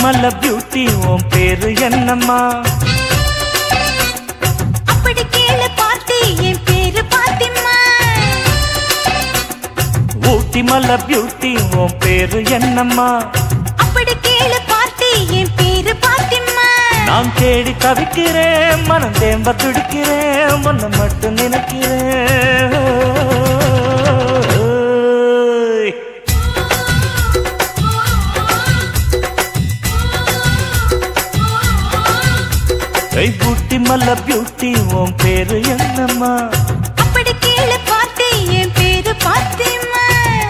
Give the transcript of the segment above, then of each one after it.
மல்ல பியூட்டி உன் பேரு என்னம்மா அப்படி கேளு பார்த்தி என் பேரு பாத்திமா ஊட்டி மல்ல பியூட்டி உன் பேரு என்னம்மா அப்படி கேளு பார்த்தி என் பேரு பாத்திமா நான் தேடி தவிக்கிறேன் மனம் தேம்ப துடிக்கிறேன் உன்னை மட்டும் நினைக்கிறேன் ஏய் பூட்டி மல்ல பியூட்டி உன் பேரு என்னம்மா அப்படி கேளு பார்த்தி என் பேரு பாத்திமா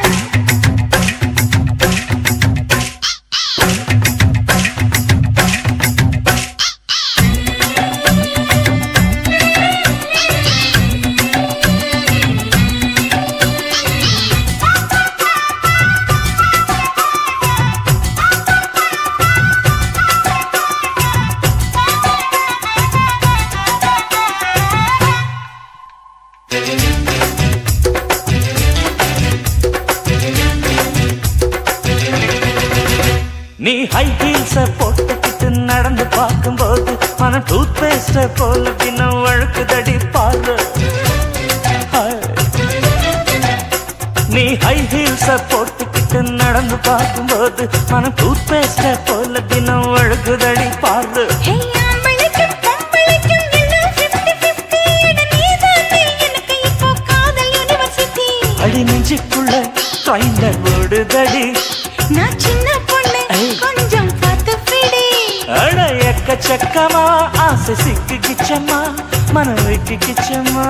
நீ ஹை ஹீல்ஸ போட்டுக்கிட்டு நடந்து பார்க்கும்போது மன டூத் பேஸ்ட போல தினம் வழுக்குதடி பாரு ஹாய். நீ ஹை ஹீல்ஸ போட்டுக்கிட்டு நடந்து பார்க்கும்போது மன டூத் பேஸ்ட போல தினம் வழுக்குதடி பாரு ஹே ஆம்பளைக்கும் பொம்பளைக்கும் எல்லாம் 50-50 இட நீதானே எனக்கு இப்போ காதல் யுனிவர்சிட்டி அடி நெஞ்சுக்குள்ள ட்ரைன்ல ஓடுதடி நான் சின்ன பொண்ணு ஐய். கொஞ்சம் பார்த்து பிடி அட எக்கச்சக்கமா ஆசை சிக்கு கிச்சம்மா மனம் விட்டு கிச்சம்மா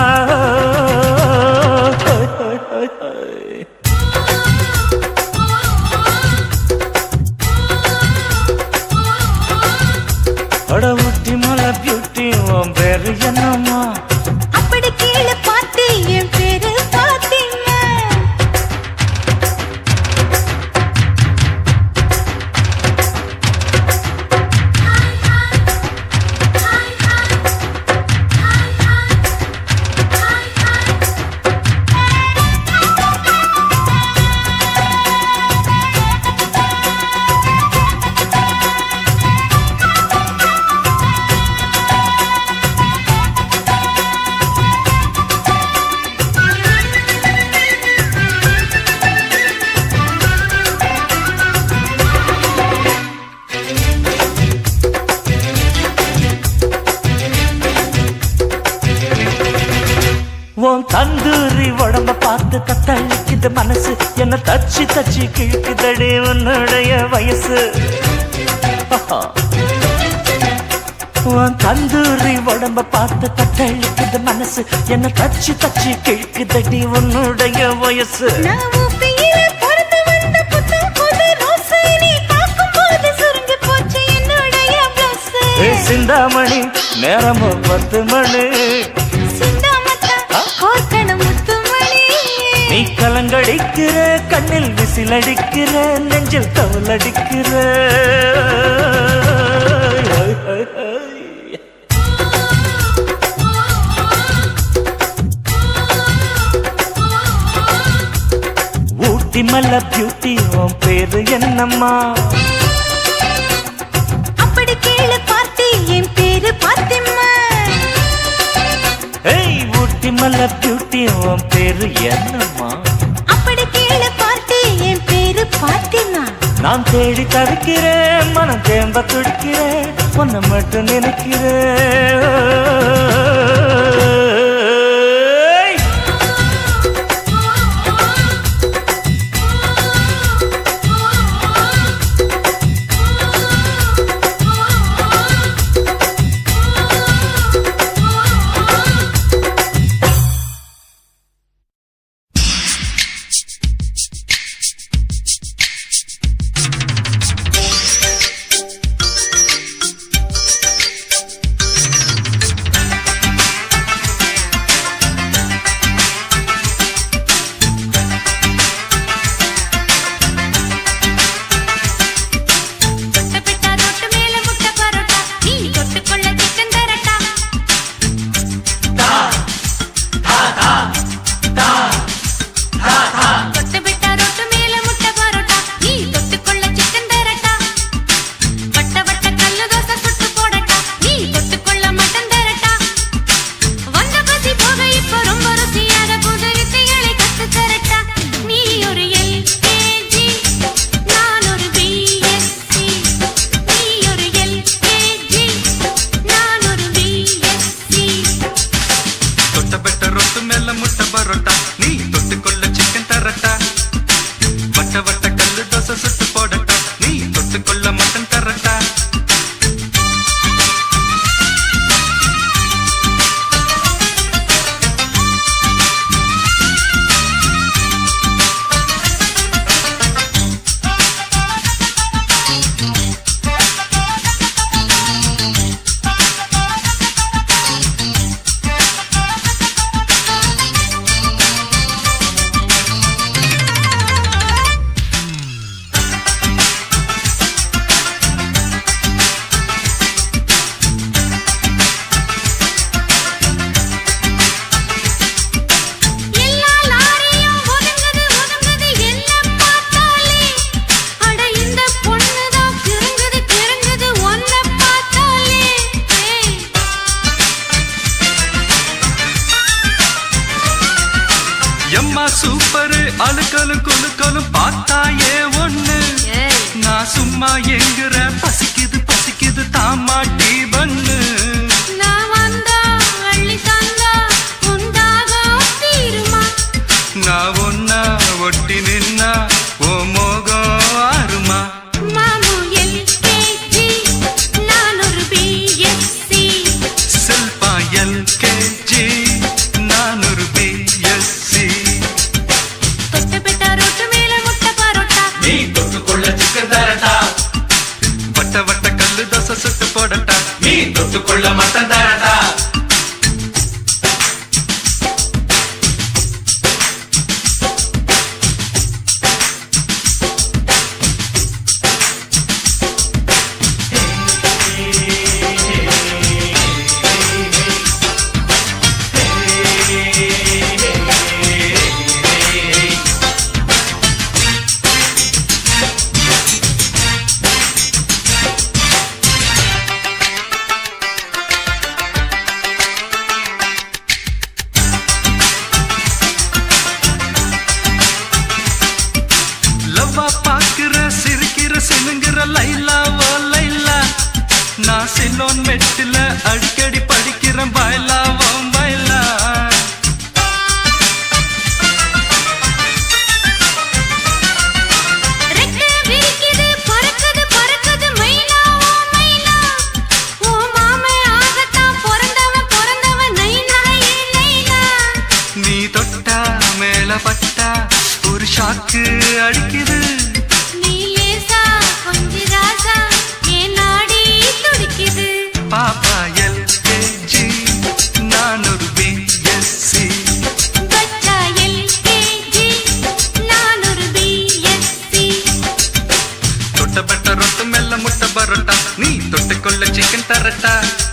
அட ஊட்டி மலை பியூட்டி உன் பேரு என்னம்மா அப்படி கேளு பார்த்தி என் பேரு பாத்திமா உன் தந்தூரி உடம்ப பார்த்து தத்தளிக்குது மனசு என்ன தச்சு தச்சு கிழக்குதடி உன்னுடைய வயசு ஆஹா. உன் தந்தூரி உடம்ப பார்த்து தத்தளிக்குது மனசு என்ன தச்சு தச்சு கிழக்குதடி உன்னுடைய வயசு நான் ஊப்பியில பிறந்து வந்த புத்தம் புது ரோசை நீ பார்க்கும்போது சுருங்கி போச்சு என்னுடைய blouse. ஏ சிந்தாமணி நேரமும் பத்து மணி சிந்தாமத்தா, கோர்க்கணும் முத்துமணி. நீ கலங்கடிக்கிற கண்ணில் விசிலடிக்கிற நெஞ்சில் தவலடிக்கிற ஊட்டி மல்ல பியூட்டி உன் பேரு என்னம்மா அப்படி கேளு பார்த்தி என் பேரு பாத்திமா ஏய் ஊட்டி மல்ல பியூட்டி உன் பேரு என்னம்மா அப்படி கேளு பார்த்தி என் பேரு பாத்திமா நான் தேடி தவிக்கிறேன் மனம் தேம்ப துடிக்கிறேன் உன்னை மட்டும் நினைக்கிறேன் Thank பரோட்டா நீ தொட்டுக்கொள்ள சிக்கன் தரட்டா வட்ட வட்ட கல்லு தோசை சுட்டு போடட்டா நீ தொட்டுக்கொள்ள மட்டன் தரட்டா எல்லா லாரியும் ஒதுங்குது ஒதுங்குது என்ன பார்த்தாலே அட இந்த பொண்ணுதான் கிறங்குது கிறங்குது ஒன்ன பார்த்தாலே ஏய் எம்மா சூப்பரு அழுக்கலும் குலுக்கலும் பார்த்தாயே ஒண்ணு ஏய் நான் சும்மா எங்குற பசிக்குது பசிக்குது தாமாட்டி பண்ணு நான் வந்தா அள்ளி தந்தா உண்டாகம் தீருமா நான் ஒன்னா ஒட்டி நின்னா ஓ மோகம் ஆறுமா மாமு எல்கேஜி நான் ஒரு பிஎஸ்சி செல்பா எல்கேஜி நான் ஒரு பிஎஸ்சி தொட்ட பெட்டா ரொட்டு மேல முட்டை பரோட்டா நீ தொட்டுக்கொள்ள சிக்கன் தரட்டா வட்ட வட்ட கல்லு தோசை சுட்டு போடட்டா நீ தொட்டுக்கொள்ள மட்டன் தரட்டா லவ்வா பாக்குற சிரிக்கிற சினுங்கிற லைலா ஓ லைலா நான் சிலோன் மெட்டில அடிக்கடி படிக்கிறேன் பாய்லா ஓ பாய்லா ரெக்க விரிக்குது பறக்குது பறக்குது மயிலா ஓ மயிலா ஓ மாமே ஆகத்தான் பிறந்தவன் பிறந்தவன் நைனா ஏ நைனா நீ தொட்டா மேல பட்டா ஒரு ஷாக்கு அடிக்குது நீ லேசா கொஞ்சி ராசா ஏன் நாடி துடிக்குது பாப்பா எல்கேஜி நான் ஒரு பிஎஸ்சி பச்சா எல்கேஜி நான் ஒரு பிஎஸ்சி தொட்டப்பட்ட ரொட்டு மெல்ல முட்டை பரோட்டா நீ தொட்டுக்கொள்ள சிக்கன் தரட்டா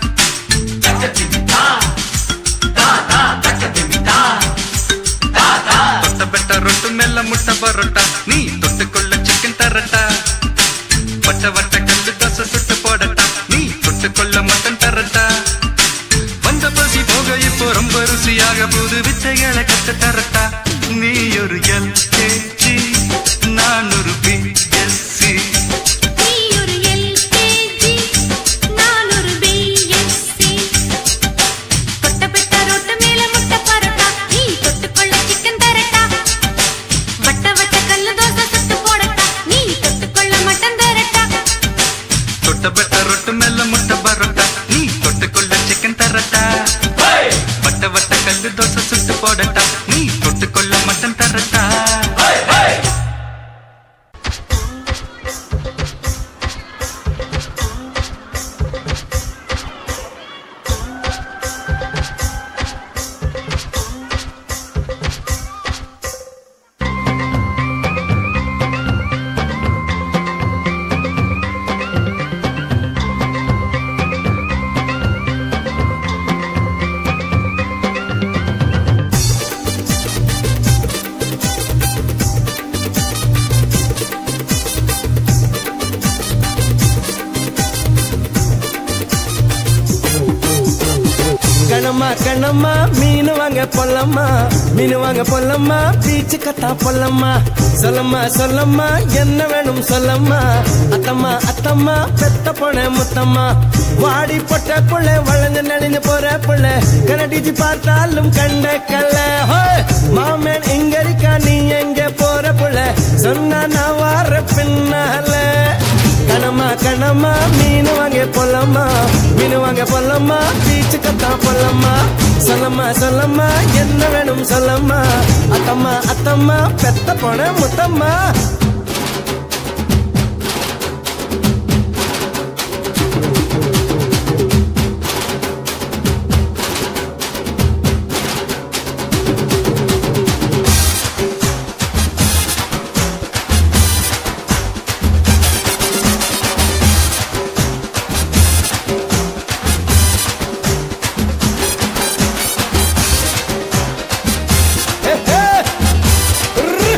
தொட்டப்பட்ட ரொட்டு மெல்ல முட்டை பரோட்டா நீ தொட்டுக்கொள்ள சிக்கன் தரட்டா வட்ட வட்ட கல்லு தோசை சுட்டு போடட்டா நீ தொட்டுக்கொள்ள மட்டன் தரட்டா வந்த பசி போக இப்போ ரொம்ப ருசியாக புது வித்தைகளை கத்து தரட்டா நீ ஒரு எல்கேஜி நான் ஒரு பிஎஸ்சி நீ ஒரு எல்கேஜி நான் ஒரு பிஎஸ்சி தொட்ட பெட்ட ரொட்டு மேல முட்டை பரோட்டா நீ தொட்டுக்கொள்ள சிக்கன் தரட்டா வட்ட வட்ட கல்லு தோசை சுட்டு போடட்டா நீ தொட்டுக்கொள்ள மட்டன் தரட்டா தொட்டப்பட்ட ரொட்டு மெல்ல முட்டை பரோட்டா நீ தொட்டுக்கொள்ள சிக்கன் தரட்டா வட்ட வட்ட கல்லு தோசை சுட்டு போடட்டா நீ தொட்டுக்கொள்ள மட்டன் தரட்டா கணமா மீன் வாங்க பொல்லம்மா மீன் வாங்க பொல்லம்மா பீச்சு கத்தா பொல்லம்மா சொல்லம்மா சொல்லம்மா என்ன வேணும் சொல்லம்மா அத்தம்மா அத்தம்மா பெத்த பொண்ண முத்தம்மா வாடி பொட்ட புள்ள வளைஞ்சு நெளிஞ்சு போற புள்ள கனடிச்சு பார்த்தாலும் கண்ட கல்ல மாமன் இங்க இருக்கா நீ எங்க போற புள்ள சொன்னா நான் வார பின்னால கணமா கணமா மீன் வாங்க பொல்லம்மா மீன் வாங்க பொல்லம்மா பீச்சு கத்தா பொல்லம்மா சொல்லம்மா சொல்லம்மா என்ன வேணும் சொல்லம்மா அத்தம்மா அத்தம்மா பெத்த போன முத்தம்மா ஹே, ஹே. ரு.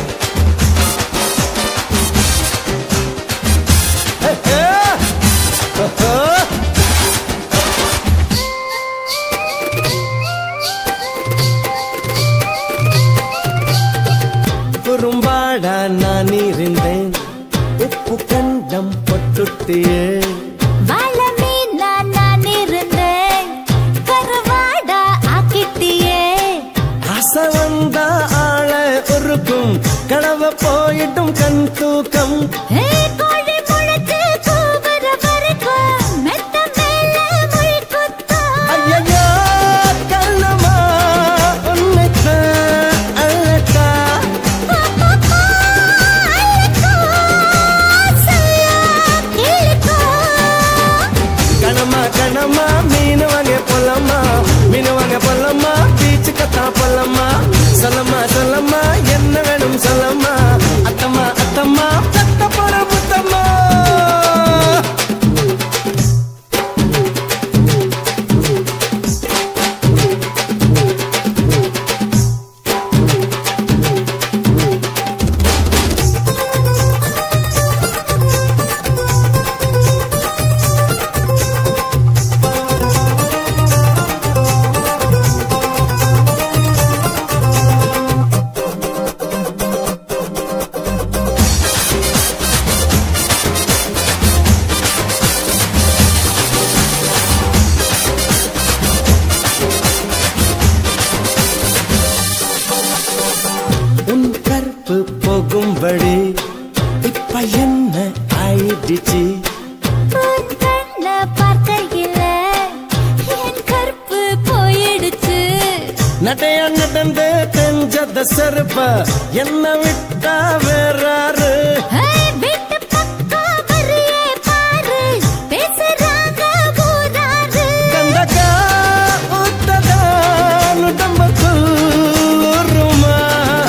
ஹே, ஹே. ஓஹோ. குறும்பாடா நான் இருந்தேன் உப்பு கண்டம் பொட்டுட்டியே வாழ மீனா நான் இருந்தேன் கருவாடா ஆக்கிட்டியே ஆசை வந்தா ஆள உருக்கும் கனவ போயிட்டும் கண் தூக்கம் ஏ கோழி முளைச்சு கூவுற வரைக்கும் மெத்த மேல முள் குத்தும் ஐயையோ, கண்ணம்மா, உன்னைத்தான் அழட்டா. கணமா கணமா மீன் வாங்க போலம்மா மீன் வாங்க போலம்மா பீச்சு கத்தா போலம்மா சொல்லம்மா சொல்லம்மா என்ன வேணும் சொல்லம்மா அத்தம்மா அத்தம்மா தத்த போற முத்தம்மா உன் கற்பு போகும்படி இப்ப என்ன ஆயிடுச்சு உன் கண்ண பார்க்கையில என் கற்பு போயிடுச்சு நடைய நடந்து தெரிஞ்சத செருப்ப என்ன விட்டா வேறாரு ஏய், வீட்டு பக்கம் வரியே பாரு பேசுறாங்க ஊராரு கந்தக்கா ஊத்ததா உடம்புக்குள் ஊறுமா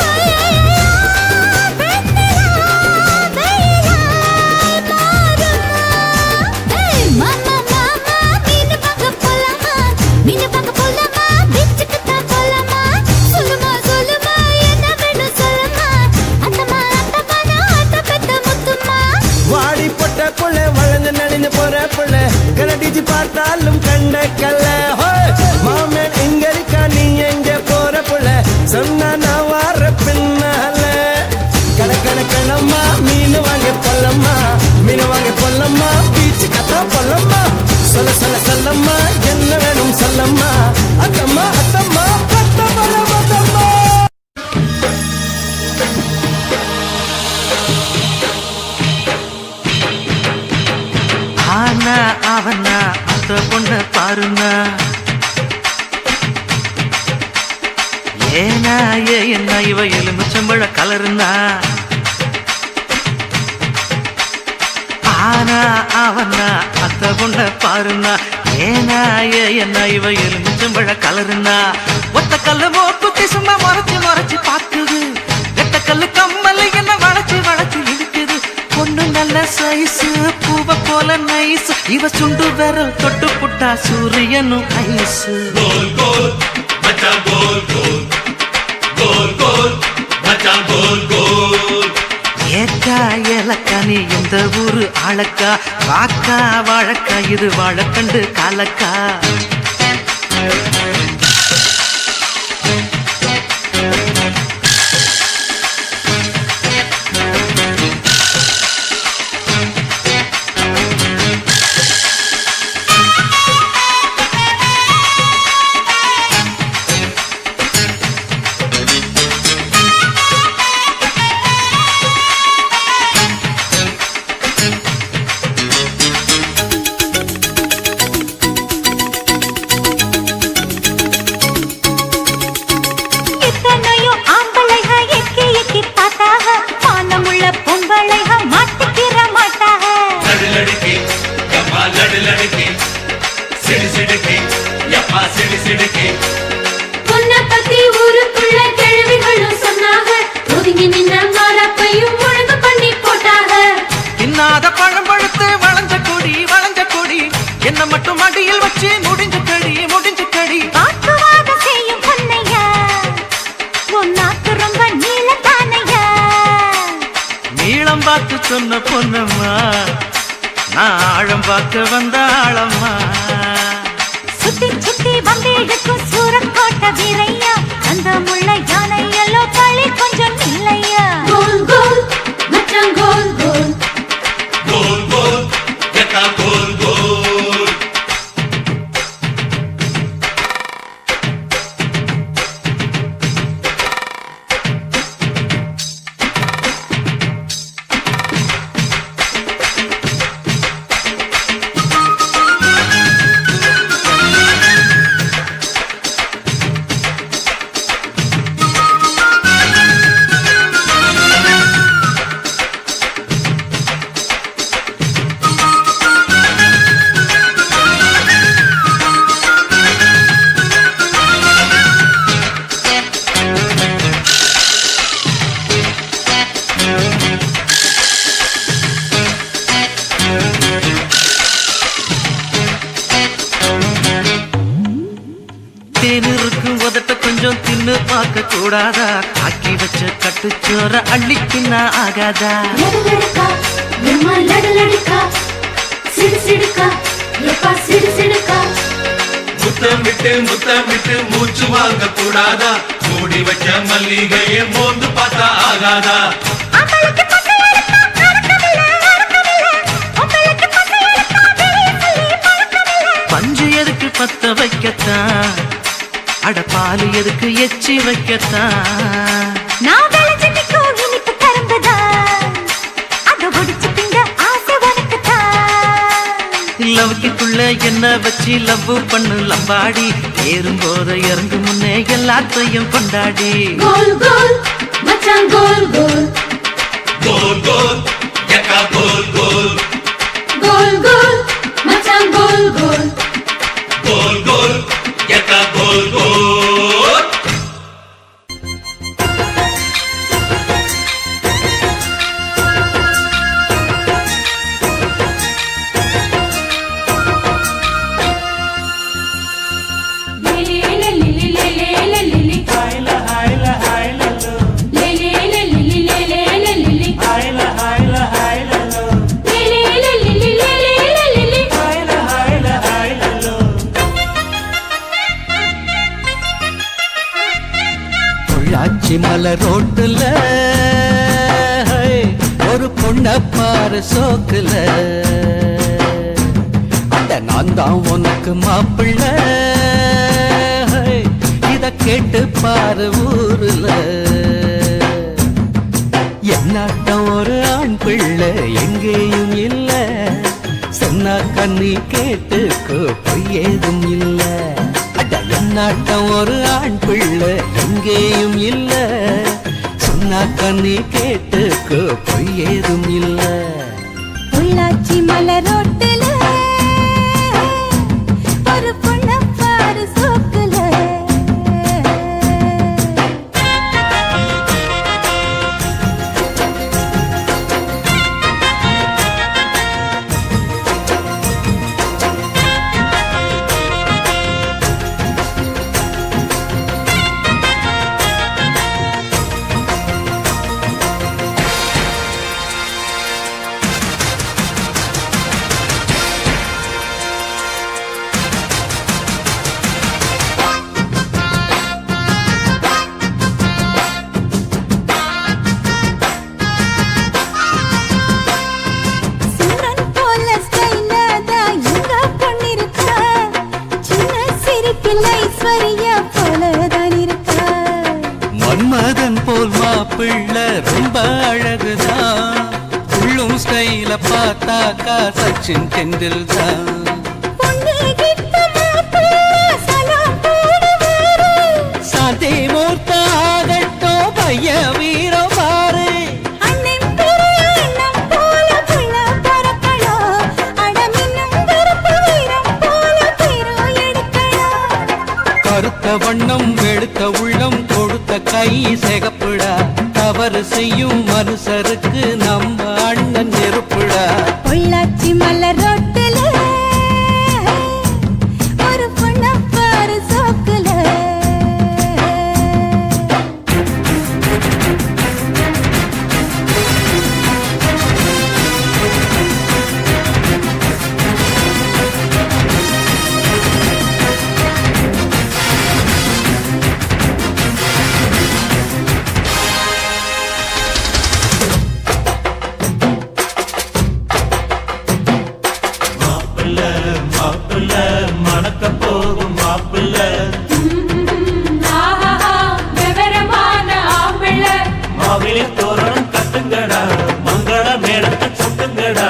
வாடி பொட்ட புள்ள வளைஞ்சு நடிஞ்சு போற புள்ள கனடிச்சு பார்த்தாலும் கண்ட கல்ல ஹோய்! மாமன் எங்க இருக்கா நீ எங்க போற புள்ள சொன்னா நான் வார பின்னால கண கண கணம்மா மீன் வாங்க பொல்லம்மா மீன் வாங்க பொல்லம்மா பீச்சு கத்தா பொல்லம்மா சொல்ல சொல்ல சொல்லம்மா என்ன வேணும் சொல்லம்மா அத்தம்மா அத்தம்மா பத்த பல பத்தம்மா ஆனா அவனா அந்த பொண்ண பாருனா ஏனா ஏ என்ன இவ எலுமிச்சம்பழ கலருனா ஆனா அவனா அந்த பொண்ண பாருனா ஏனா ஏ என்ன இவ எலுமிச்சம்பழ கலருனா ஒத்த கல்லு மோக்குத்தி சும்மா மறைச்சு மறைச்சு பாக்குது வெட்ட கல்லு கம்மல் என்ன வளைச்சு வளைச்சு இழுக்குது பொண்ணு நல்ல சைஸ் பூவ போல நைஸ் இவ சுண்டு விரல் தொட்டு புட்டா சூரியனும் ஐஸ் गोल गोल बच्चा गोल गोल गोल गोल बच्चा गोल गोल ஏக்கா ஏலக்கா நீ எந்த ஊரு ஆளக்கா வாக்கா வாழக்கா இது வாழக்கண்டு காலக்கா ஒதுங்கி நின்ற மரப்பையும் ஒழுங்கு பண்ணி போட்டாக இன்னாத பழம் பழுத்து வளைஞ்ச கொடி வளைஞ்ச கொடி என்ன மட்டும் அடியில் வச்சு முடிஞ்சு கடி முடிஞ்சு கடி வாக்குவாதம் செய்யும் பொன்னையா உன் நாக்கு ரொம்ப நீளத்தானையா நீளம் பார்த்து சொன்ன பொன்னம்மா நான் ஆழம் பார்க்க வந்த ஆழம்மா சுத்தி சுத்தி வந்தேழுக்கும் சூரக்கோட்டை வீரையா அந்த முள்ள யானை எல்லோ களி கொஞ்சம் இல்லையா கோல் கோல் மச்சான் கோல் கோல் Gol, gol, geta gol, gol. தேனிருக்கு உதட்ட கொஞ்சம் தின்னு பார்க்க கூடாதா ஆக்கி வச்ச கட்டுச்சோற அள்ளி தின்ன ஆகாதா லடலடக்கா எம்மா லடலடக்கா சிடு சிடுக்கா எப்பா சிடு சிடுக்கா முத்தமிட்டு முத்தமிட்டு மூச்சு வாங்க கூடாதா மூடி வச்ச மல்லிகையை மோந்து பார்த்தா ஆகாதா அம்பளுக்கு பசை எடுத்தா அடக்கமில்ல அடக்கமில்ல உங்களுக்கு பசை எடுத்தா வெளிய சொல்லி பழக்கமில்ல பஞ்சு எதுக்கு பத்த வைக்கத்தான் அட பால் எதுக்கு எச்சி வைக்கத்தான் நான் விளைஞ்சு நிற்கும் இனிப்பு கரும்புதான் அதை ஒடிச்சு திங்க ஆசை உனக்குத்தான் லவ்க்குள்ள என்ன வச்சு லவ் பண்ணு லம்பாடி ஏறும் போத இறங்கு முன்னே எல்லாத்தையும் கொண்டாடி கோல் கோல் மச்சான் கோல் கோல் கோல் கோல் எக்கா கோல் கோல் கோல் கோல் மச்சான் கோல் கோல் கோல் கோல் எக்கா கோல் கோல் பொள்ளாச்சி மலை ரோட்டுல ஒரு பொண்ண பாரு சோக்குல அட நான் தான் உனக்கு மாப்பிள்ள இத கேட்டு பாரு ஊருல என்னாட்டம் ஒரு ஆண் பிள்ளை எங்கேயும் இல்ல சொன்னா கண்ணி கேட்டுக்கோ பொய் ஏதும் இல்ல அட என்னாட்டம் ஒரு ஆண் பிள்ளை எங்கேயும் இல்ல சொன்னா கண்ணி கேட்டுக்கோ பொய் ஏதும் இல்ல உள்ளாச்சி மலரோட்டுல ஒரு பொண்ண பாரு சோக்குல சிம்ரன் போல ஸ்டைலா தான் எங்க பொண்ணிருக்கா சின்ன சிரிப்பில் ஐஸ்வர்யா போல தான் இருக்கா மன்மதன் போல் மாப்பிள்ளை ரொம்ப அழகுதான் உள்ளும் ஸ்டைல பார்த்தாக்கா சச்சின் டெண்டுல் தான் பொண்ணு கிட்ட மாப்பிள்ளை சலாம் போடுவாரு சாந்தி மூர்த்த ஆகட்டும் பைய வீரம் பாரு அண்ணன் பெரிய அண்ணன் போல புள்ள பிறக்கணும் அடமின்னும் கருப்பு வீரம் போல திரு எடுக்கணும் கருத்த வண்ணம் வெளுத்த உள்ளம் கொடுத்த கை சிகப்புடா தவறு செய்யும் மனுஷருக்கு நம்ம அண்ணன் நெருப்புடா பொள்ளாச்சி மலர் ரோட்டுல ஒரு பொண்ண பாரு சோக்குல மாப்பிள்ள மாப்பிள்ள மணக்க போகும் மாப்பிள்ள மாவிலை தோரணம் கட்டுங்கடா மங்கள மேடத்தை சுட்டுங்கடா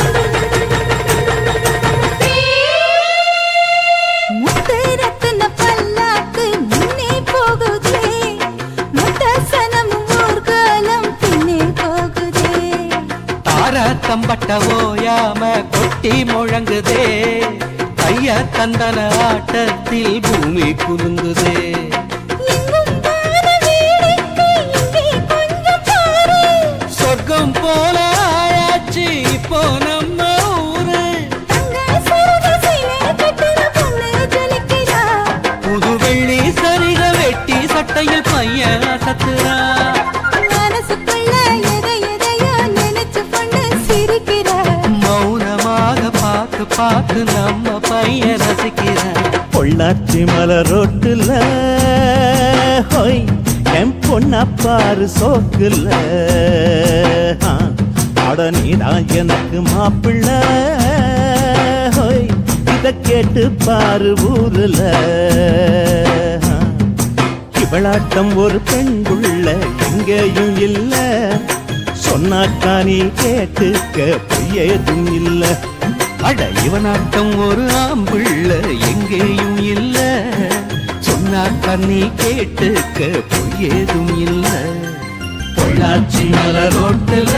முத்து ரத்தின பல்லாக்கு முன்னே போகுதே முத்த சனம் ஊர்காலம் பின்னே போகுதே தார தம்பட்ட ஓயாம கொட்டி முழங்குதே ஐயா தந்தன ஆட்டத்தில் பூமி குலுங்குதே எங்கும் வான வேடிக்கை இங்கே கொஞ்சம் பாரு சொர்க்கம் போல ஆயாச்சு இப்போ நம்ம ஊரு தங்க சரக சிலை கட்டுற பொண்ணு ஜொலிக்கிறா புது வெள்ளி சரிக வெட்டி சட்டையில் பையன் சத்துறா மனசுக்குள்ள எதை எதையோ நினைச்சு கொண்டு சிரிக்கிறா மௌனமாக பார்த்து பார்த்து நம்ம பையன் ரசிக்கிறான் பொள்ளாச்சி மலர் ரோட்டுல ஹோய் என் பொண்ண பாரு சோக்குல ஆ, அட நீதான் எனக்கு மாப்பிள்ள ஹோய் இத கேட்டு பாரு ஊருல ஆ, இவளாட்டம் ஒரு பெண் புள்ள எங்கேயும் இல்ல சொன்னாக்கா நீ கேட்டுக்க பொய்யேதும் இல்ல அட இவனாட்டம் ஒரு ஆம்பிள்ள எங்கேயும் இல்ல சொன்னா கண்ணி கேட்டுக்க பொய் ஏதும் இல்ல பொள்ளாச்சி மலர் ரோட்டுல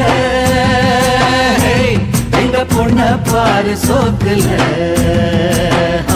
எங்க பொண்ண பாரு சோத்துல ஆ.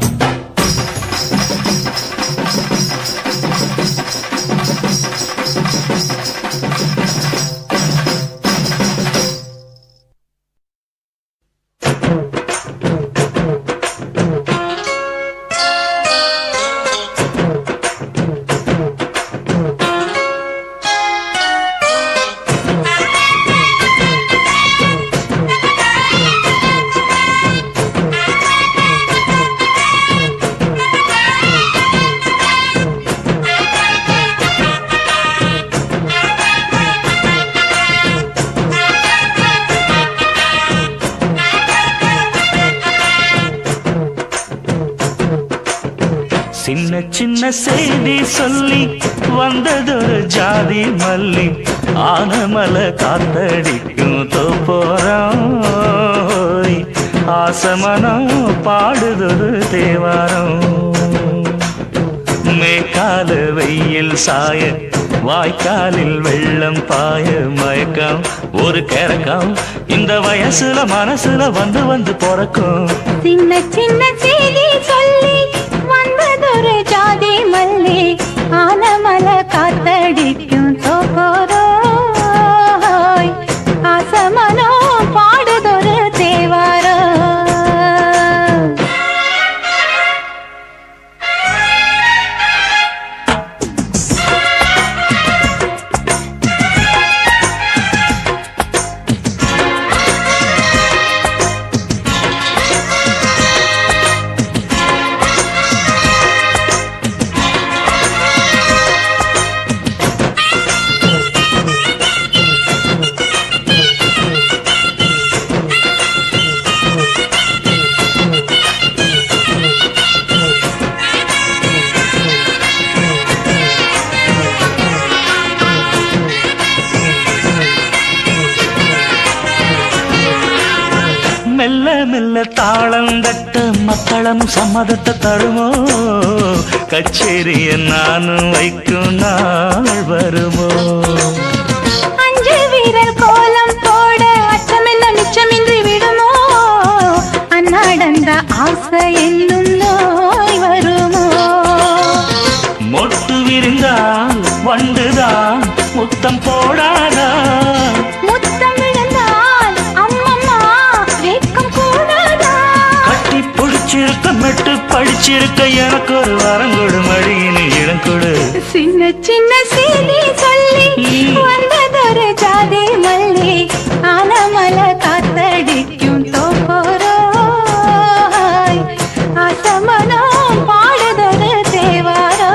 சின்ன சின்ன செய்தி சொல்லி வந்ததொரு ஜாதி மல்லி ஆனமல காத்தடிக்கும் தோப்போரம் ஆசமனம் பாடுதொரு தேவாரம் மேற்கால வெயில் சாய வாய்க்காலில் வெள்ளம் பாய மயக்கம் ஒரு கிறக்கம் இந்த வயசுல மனசுல வந்து வந்து பிறக்கும் சின்ன சின்ன செய்தி சொல்லி வந்ததொரு ஜாதி மல்லி ஆனமல காத்தடிக்கும் தோப்போரோய் ஆசமனோ பாடுதொரு தேவாரோ மெல்ல மெல்ல தாளம் தட்ட மக்களும் சம்மதத்தை தருமோ கச்சேரிய நானும் வைக்கும் நாள் வருமோ அஞ்சு வீரர் கோலம் போட அச்சமென்ன நிச்சமின்றி விடுமோ அன்னாடந்த ஆசை என்னும் நோய் வருமோ மொட்டு விரிந்தால் வண்டுதான் முத்த முத்தம் போடாதா முத்தம் விழுந்தால் அம்மம்மா வெட்கம் கூடாதா கட்டி பிடிச்சிருக்க மெட்டு படிச்சிருக்க எனக்கு ஒரு வரங்கொடு மடியினில் இளங்கொடு சின்ன சின்ன செய்தி சொல்லி வந்ததொரு ஜாதி மல்லி ஆனமல காத்தடிக்கும் தோப்போரோ அசமனம் பாடுதொரு தேவாரோ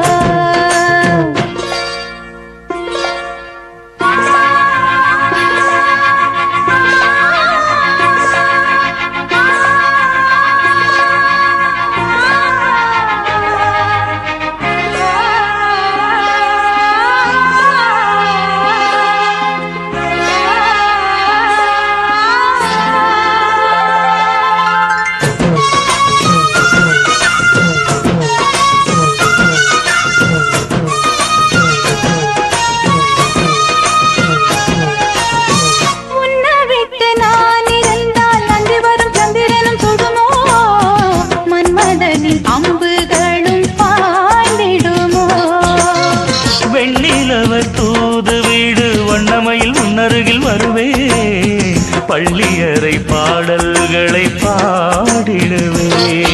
உன்னை விட்டு நான் இருந்தால் நன்றி வரும் சந்திரனும் சுடுமோ மன்மதனின் அம்புகளும் பாய்ந்திடுமோ வெண்ணிலவ தூது வீடு வண்ணமையில் முன்னருகில் வருவே பள்ளியறை பாடல்களை பாடிடுவே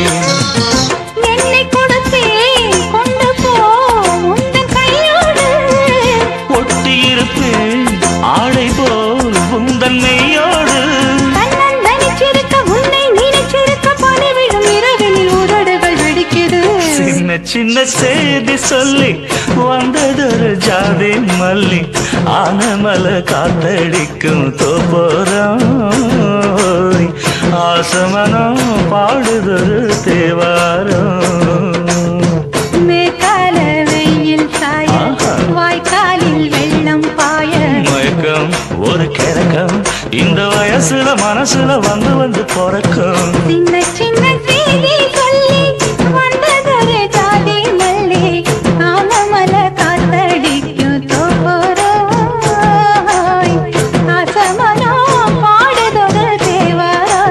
என்னை கொடுத்தே கொண்டு போ உந்தன் கையோடு ஒட்டியிருப்பேன் ஆடை போல் உந்தன் மெய்யோடு கண்ணன் தனிச்சிருக்க உன்னை நினைச்சிருக்க பனி விழும் இரவினில் உதடுகள் வெடிக்குது சின்ன சின்ன செய்தி சொல்லி வந்ததொரு ஜாதி மல்லி ஆனமல காத்தடிக்கும் தோப்போரம் ஆசமனம் பாடுதொரு தேவாரம் மேற்கால வெயில் சாய ஆஹா. வாய்க்காலில் வெள்ளம் பாய மயக்கம் ஒரு கிறக்கம் இந்த வயசுல மனசுல வந்து வந்து பிறக்கும் சின்ன சின்ன செய்தி சொல்லி வந்ததொரு ஜாதி மல்லி ஆனமல காத்தடிக்கும் தோப்போரோய் அசமனோ பாடுதொரு தேவாரோ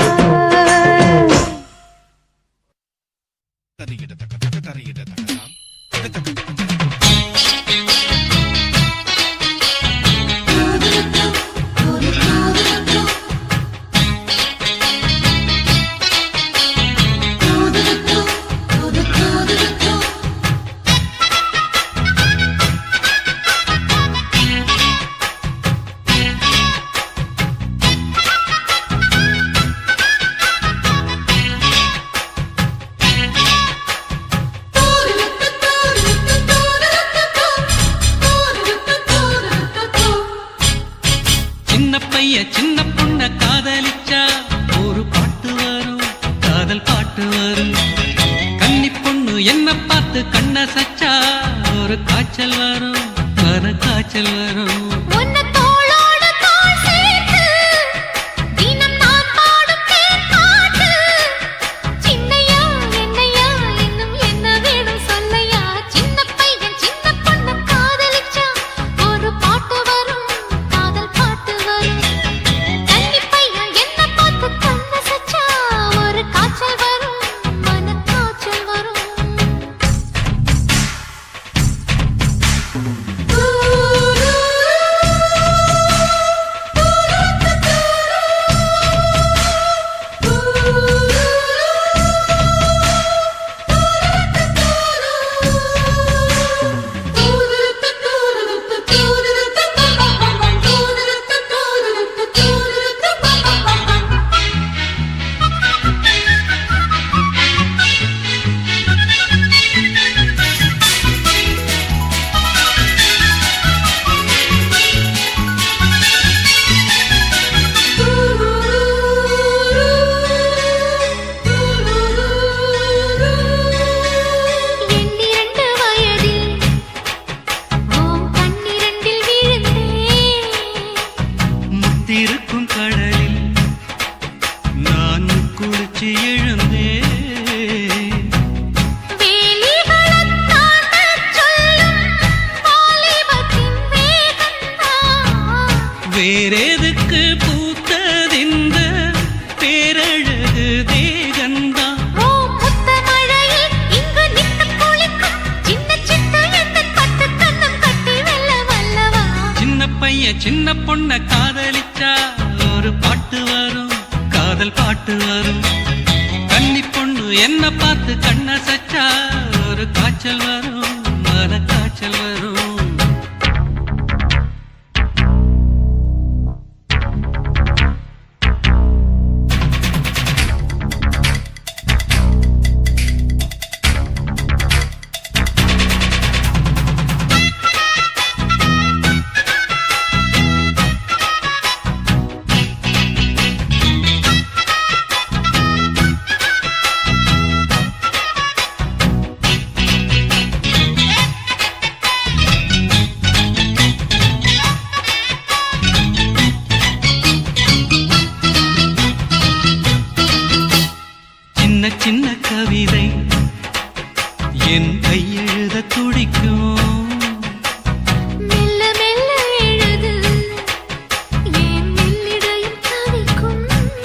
சின்ன பைய சின்ன பொண்ண காதலிச்சா ஒரு பாட்டு வரும் காதல் பாட்டு வரும் கன்னி பொண்ணு என்ன பார்த்து கண்ண சச்சா ஒரு காய்ச்சல் வரும் மன காய்ச்சல் வரும் உன்னை தோளோடு தோள் சேர்த்து, தினம் நான் பாடும் தேன் பாட்டு. சின்னையா, என்னையா, இன்னும் என்ன வேணும் சொல்லையா? சின்ன பையன், சின்ன பொண்ணு காதலிச்சா, ஒரு பாட்டு வரும், காதல் பாட்டு வரும். கன்னி பையன் என்ன பார்த்து கண்ண சச்சா, ஒரு காய்ச்சல் வரும், மனக்காய்ச்சல் வரும் எண்ணிரண்டு வயதில் ஓம் பன்னிரண்டில் விழுந்தேன் முத்திருக்கும் கடலில் நான் குளிச்சு எழுந்தேன் வேலிகளத் தாண்டச் சொல்லும் வாலிபத்தின் வேகம்தான். வேறெதுக்கு பூத்ததிந்த பேரழகு தேகந்தான் ஓ முத்த மழையில் இங்கு நின்று குளிக்கும் சின்ன சிட்டு எந்தன் பட்டு கன்னம் கட்டி வெல்ல வல்ல பையன் சின்ன பொண்ண காதலிச்சா ஒரு பாட்டு வரும் காதல் பாட்டு வரும் கன்னி பொண்ணு என்ன பார்த்து கண்ண சச்சா ஒரு காய்ச்சல் வரும் மன காய்ச்சல் வரும் சின்ன சின்ன கவிதை என் கையெழுத துடிக்கும் மெல்ல மெல்ல எழுது ஏன் மெல்லிடையும் தவிக்கும்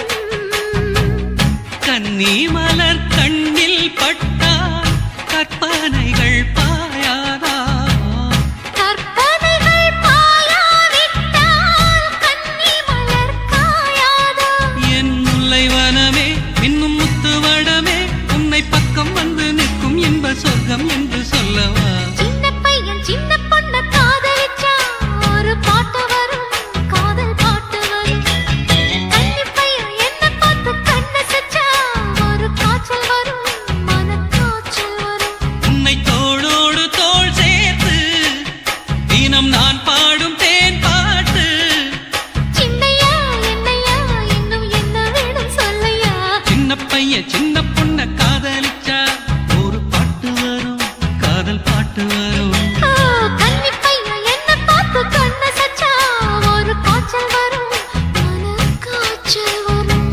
கன்னி மலர் கண்ணில் பட்டால் கற்பனைகள் பாயாதா கற்பனைகள் பாயாவிட்டால் கன்னி மலர் காயாதா என் முல்லைவனமே இன்னும் முத்துவடமே உன்னை பக்கம் வந்து நிற்கும் இன்ப சொர்க்கம் என்று சொல்லவா சின்ன பையன் சின்ன பொண்ண காதலிச்சா ஒரு பாட்டு வரும் காதல் பாட்டு வரும் கன்னி பையன் என்ன பார்த்து கண்ண சச்சா ஒரு காய்ச்சல் வரும் மன காய்ச்சல் வரும் உன்னை தோளோடு தோள் சேர்த்து தினம் நான் பாடும் தேன் பாட்டு சின்னையா என்னையா இன்னும் என்ன வேணும் சொல்லையா சின்ன பையன் சின்ன பொண்ண காதலிச்சா ஒரு பாட்டு வரும் காதல் பாட்டு வரும் ஆ, கன்னி பையன் என்ன பார்த்து கண்ண சச்சா ஒரு காய்ச்சல் வரும் மன காய்ச்சல் வரும்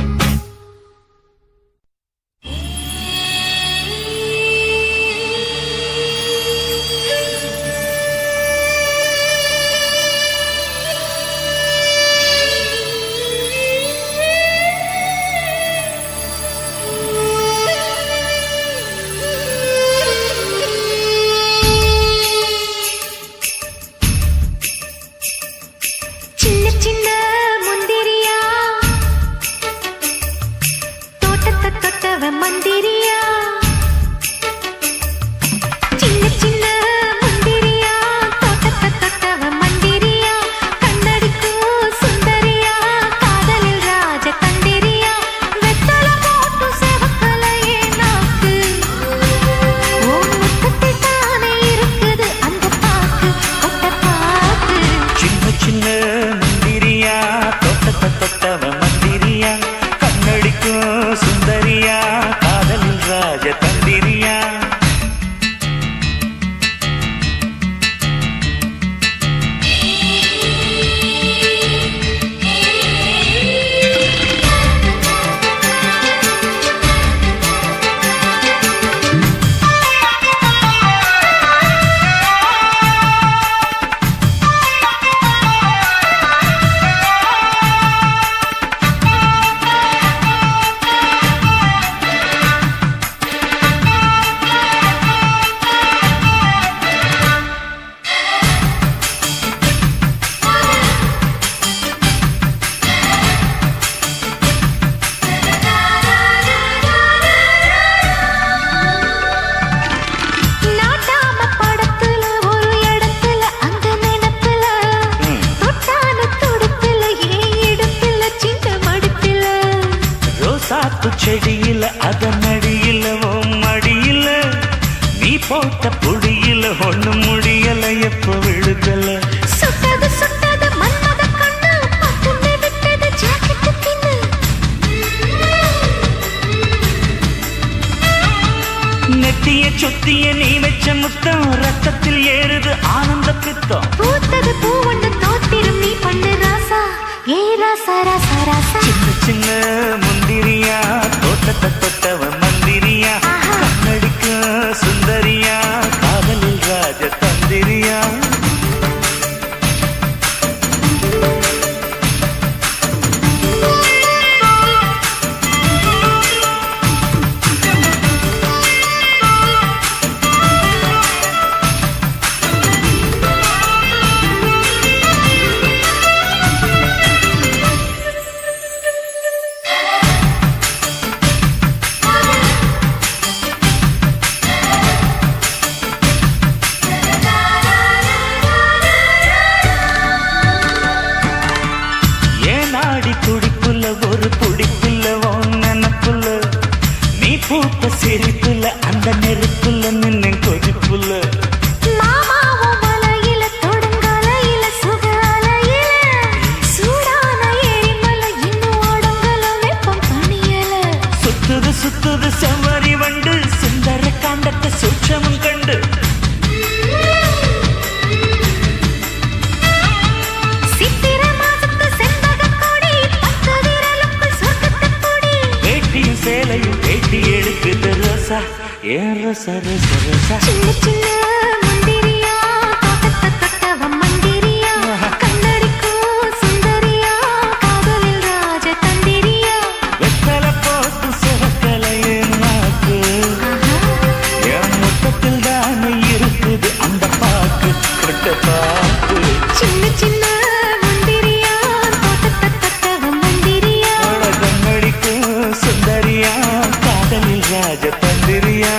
ரச ரச ரச சின்ன சின்ன முந்திரியா தோட்டத்தை தொட்டவன் மந்திரியா கண்ணடிக்கும் சுந்தரியா காதலில் ராஜ தந்திரியா வெத்தலை போட்டு சிவக்கலையே நாக்கு என் முத்தத்தில் தானே இருக்குது அந்த பாக்கு கொட்ட பாக்கு சின்ன சின்ன முந்திரியா தோட்டத்தை தொட்டவன் மந்திரியா கண்ணடிக்கு சுந்தரியா காதலில் ராஜ தந்திரியா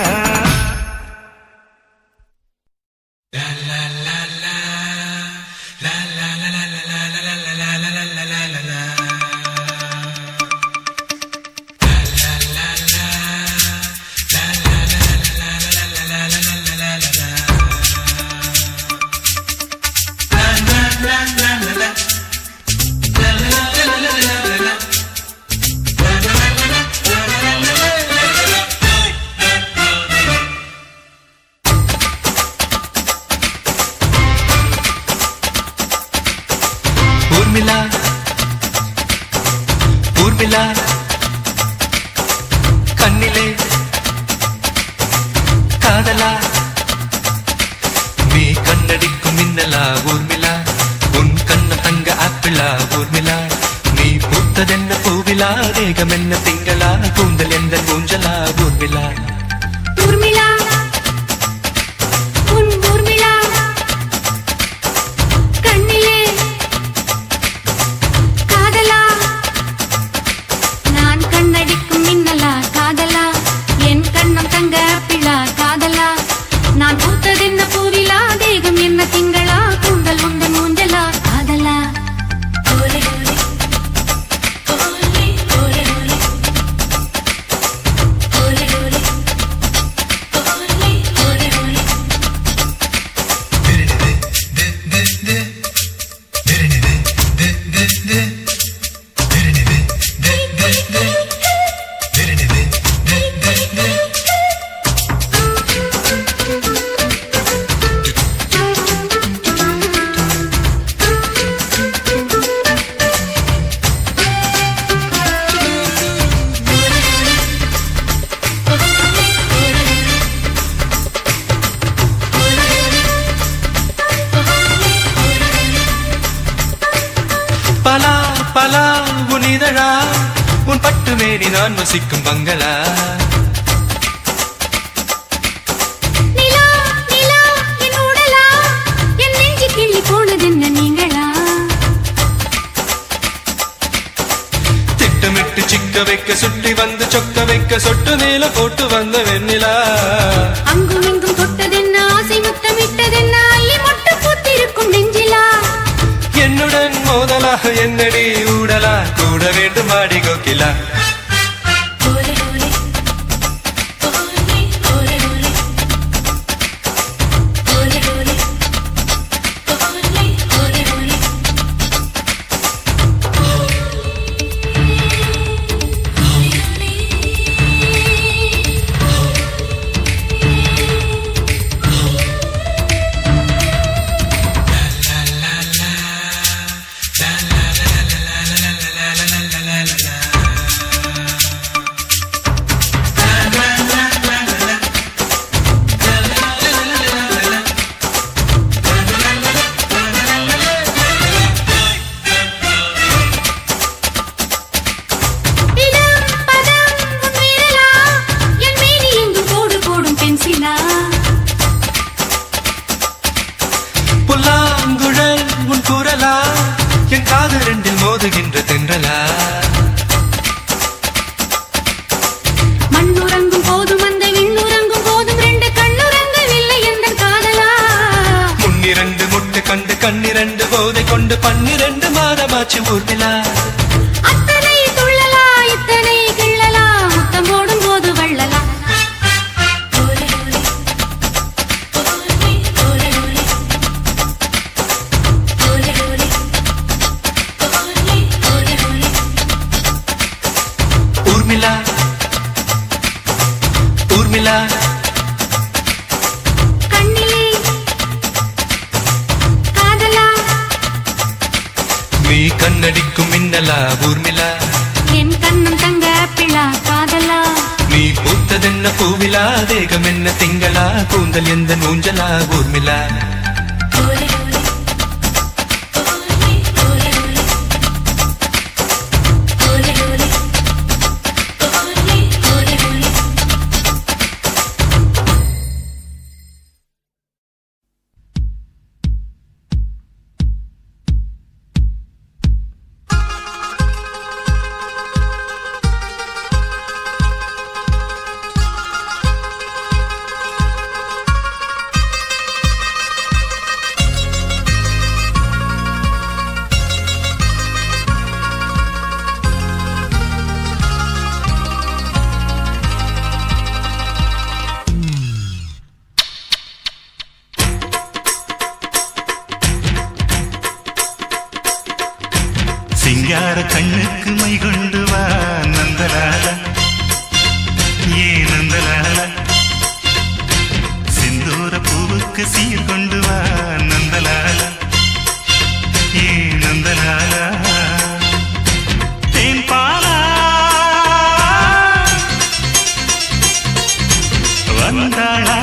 ஊர்மிளா ஊர்மிளா கண்ணிலே காதலா நீ கண்ணடிக்கும் மின்னலா ஊர்மிளா உன் கண்ண தங்க ஆப்பிளா ஊர்மிளா நீ பூத்ததென்ன பூவிலா தேகம் என்ன திங்களா கூந்தல் எந்த ஊஞ்சலா ஊர்மிளா ஊர்மிளா உன் ஊர்மிளா கண்ணிலே காதலா நான் கண்ணடிக்கும் மின்னலா காதலா என் கண்ணம் தங்க பிழா காதலா நான் பூத்ததென்ன பூவிலா தேகம் என்ன திங்களா கூந்தல் உந்த மூஞ்சலா காதலா ஓலே ஓலே ஓலே ஓலே ஓலே ஓலே ஓலே ஓலே ஓலே ஓலே பலா பலா உன் இதழா உன் பட்டு மேனி நான் வசிக்கும் பங்களா நிலா நிலா என் உடலா என் நெஞ்சு கிள்ளி போனதென்ன நீங்களா திட்டமிட்டு சிக்க வைக்க சுட்டி வந்து சொக்க வைக்க சொட்டு மேல போட்டு வந்த வெண்ணிலா அங்கும் இங்கும் தொட்டதென்ன ஆசை முத்தமிட்டதென்ன அள்ளி மொட்டு பூத்திருக்கும் நெஞ்சிலா என்னுடன் மோதலா என்னடி ஊடலா கூட வேண்டும் ஆடி கோகிலா ஓலே ஓலே ஓலே ஓலே ஓலே ஓலே ஓலே ஓலே ஓலே ஓலே இடம் பதம் உன் விரலா என் மேனி எங்கும் கோடு போடும் பென்சிலா புல்லாங்குழல் உன் குரலா என் காது ரெண்டில் மோதுகின்ற தென்றலா மண்ணுறங்கும் போதும் அந்த விண்ணுறங்கும் போதும் ரெண்டு கண்ணுறங்கவில்லை எந்த காதலா முன்னிரண்டு முட்டு கண்டு கண்ணிரண்டு போதை கொண்டு பன்னிரண்டு மாதமாச்சு ஊர்மிளா அத்தனை துள்ளலா இத்தனை கிள்ளலா முத்தம் போடும் போது வள்ளலா ஓலே ஓலே ஓலே ஓலே ஓலே ஓலே ஓலே ஓலே ஓலே ஓலே ஊர்மிளா ஊர்மிளா கண்ணிலே காதலா நீ கண்ணடிக்கும் மின்னலா ஊர்மிளா என் கண்ணம் தங்க பிழா காதலா நீ பூத்த பூத்ததென்ன பூவிலா தேகம் என்ன திங்களா கூந்தல் எந்த ஊஞ்சலா ஊர்மிளா சிங்கார கண்ணுக்கு மை கொண்டு வா நந்தலால ஏ நந்தலால சிந்தூர பூவுக்கு சீர் கொண்டு வா நந்தலால ஏ நந்தலால தேன் பாலா வந்தாளா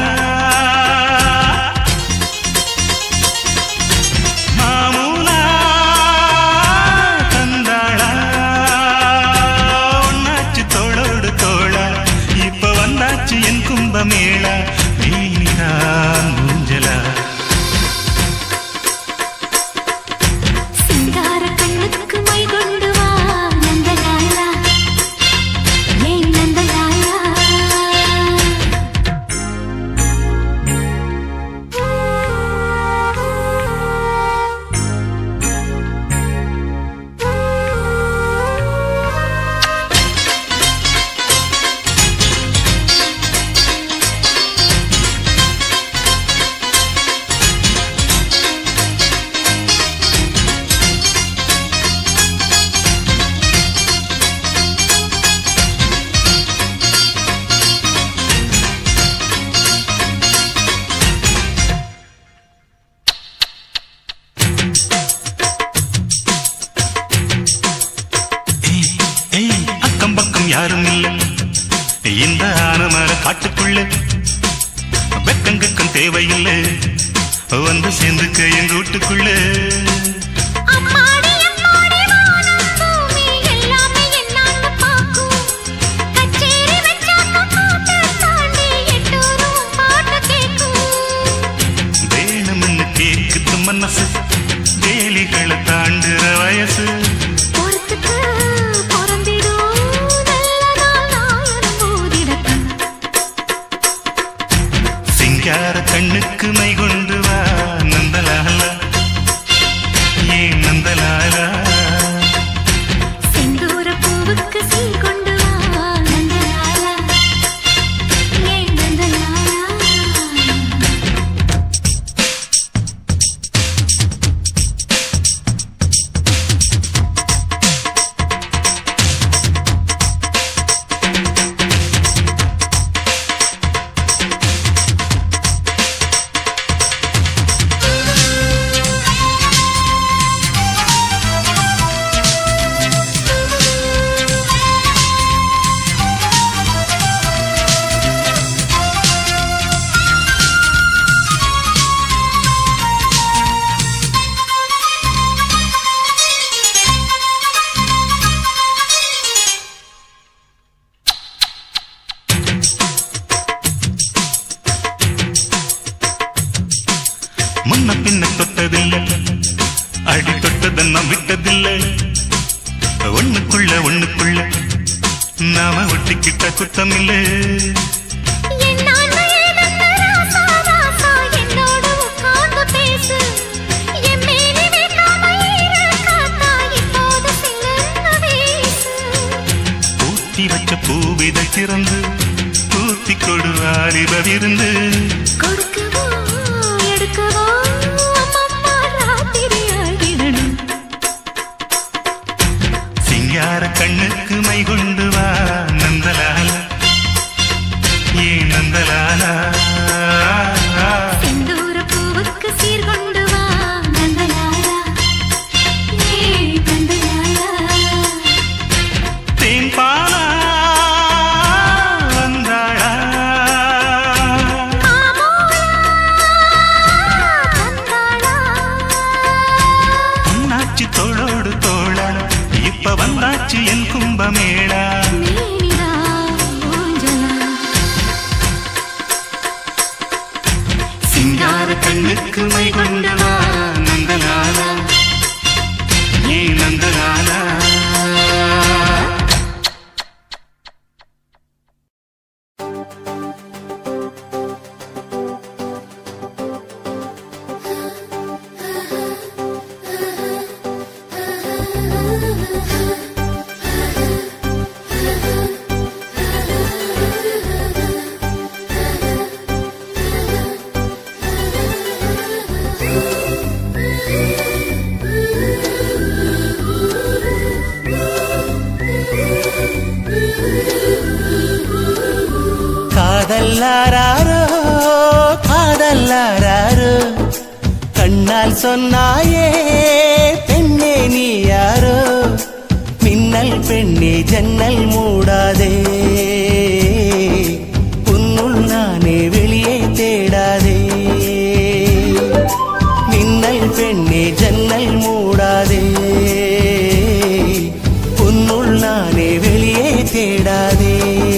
மாமூலா தந்தாளா ஒன்னாச்சு தோளோடு தோளா இப்ப வந்தாச்சு என் கும்பமேளா நீதான் மூஞ்சலா சிங்கார கண்ணுக்கு மை கொண்டு வா நந்தலாலா ஏன் நந்தலாலா ஏய், ஏய், அக்கம் பக்கம் யாரும் இல்ல இந்த ஆனமர காட்டுக்குள்ள வெக்கங்கக்கம் தேவையில்லை வந்து சேர்ந்துக்க எங்க வீட்டுக்குள்ள அம்மாடி அம்மாடி வானம் பூமி எல்லாமே என்னான்னு பாக்கும் கச்சேரி வச்சாக்க பாட்டு தாண்டி எட்டூரும் பாட்டு கேக்கும் வேணும்னு கேக்குது மனசு வேலிகளை தாண்டுற வயசு பொறுத்துக்கு பொறந்திடும் நல்ல நாள் நாயனும் ஊதிடட்டும் சிங்கார கண்ணுக்கு மை கொண்டு வா நந்தலாலா ஏன் நந்தலாலா செந்தூர பூவுக்கு சீர் கொண்டு வா நந்தலாலா ஏன் நந்தலாலா முன்ன பின்ன தொட்டதில்லை அடி தொட்டதನ್ನ விட்டதில்லை ஒண்ணுக்குள்ள ஒண்ணுக்குள்ள நாம ஒட்டிக்கிட்ட குத்தமில்லை என்னான்னு ஏதன்னு ராசா ராசா என்னோடு உட்கார்ந்து பேசு என் மேனி வைக்காம ஈர காத்தா இப்போது சில்லன்னு வீசு பூத்தி வச்ச பூவிதை திறந்து பூத்தி கொடு வாலிப விருந்து கொடுக்கவோ எடுக்கவோ அம்மம்மா ராத்திரி ஆகிடணும் சிங்கார கண்ணுக்கு மை கொண்டு வா நந்தலால ஏ நந்தலாலா செந்தூர பூவுக்கு சீர் கொண்டு வா நந்தலாலா ஏ நந்தலாலா தேன் பாலா வந்தாளா காதல்லாரோ காதல்லாரோ கண்ணால் சொன்னாயே பெண்ணே நீ யாரோ மின்னல் பெண்ணே ஜன்னல் மூடாதே உன்னுள் நானே வெளியே தேடாதே மின்னல் பெண்ணே ஜன்னல் மூடாதே உன்னுள் நானே வெளியே தேடாதே